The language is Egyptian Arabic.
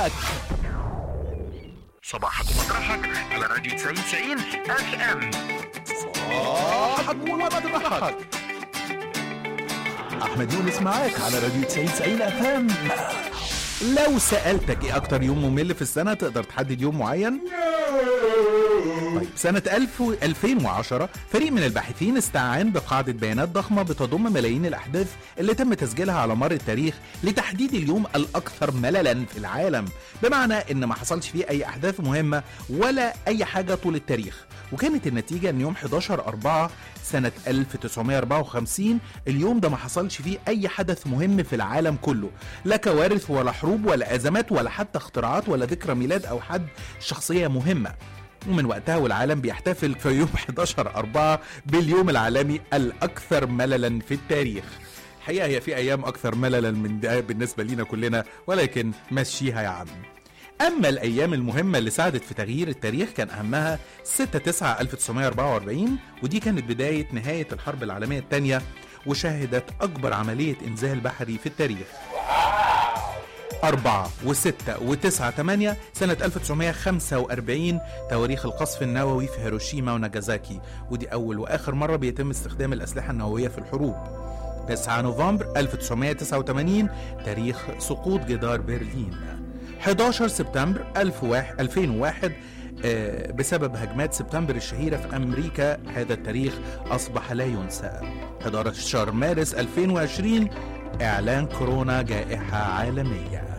مطرحك صباحك ومطرحك على راديو 90 90 اف ام صباحك ومطرحك احمد يونس معاك على راديو 90 90 اف ام لو سألتك ايه اكتر يوم ممل في السنة تقدر تحدد يوم معين؟ طيب سنة 1000 و 2010 فريق من الباحثين استعان بقاعدة بيانات ضخمة بتضم ملايين الأحداث اللي تم تسجيلها على مر التاريخ لتحديد اليوم الأكثر مللا في العالم بمعنى إن ما حصلش فيه أي أحداث مهمة ولا أي حاجة طول التاريخ وكانت النتيجة إن يوم 11 4 سنة 1954 اليوم ده ما حصلش فيه أي حدث مهم في العالم كله لا كوارث ولا حروب ولا أزمات ولا حتى اختراعات ولا ذكرى ميلاد أو حد شخصية مهمة ومن وقتها والعالم بيحتفل في يوم 11 4 باليوم العالمي الأكثر مللا في التاريخ الحقيقة هي في أيام أكثر مللا من ده بالنسبة لينا كلنا ولكن مشيها يا عم أما الأيام المهمة اللي ساعدت في تغيير التاريخ كان أهمها 6 9 1944 ودي كانت بداية نهاية الحرب العالمية الثانية وشهدت أكبر عملية إنزال بحري في التاريخ أربعة وستة وتسعة تمانية سنة 1945 تواريخ القصف النووي في هيروشيما وناجازاكي ودي أول وآخر مرة بيتم استخدام الأسلحة النووية في الحروب 9 نوفمبر 1989 تاريخ سقوط جدار برلين 11 سبتمبر 2001 آه، بسبب هجمات سبتمبر الشهيرة في أمريكا هذا التاريخ أصبح لا ينسى 11 مارس 2020 إعلان كورونا جائحة عالمية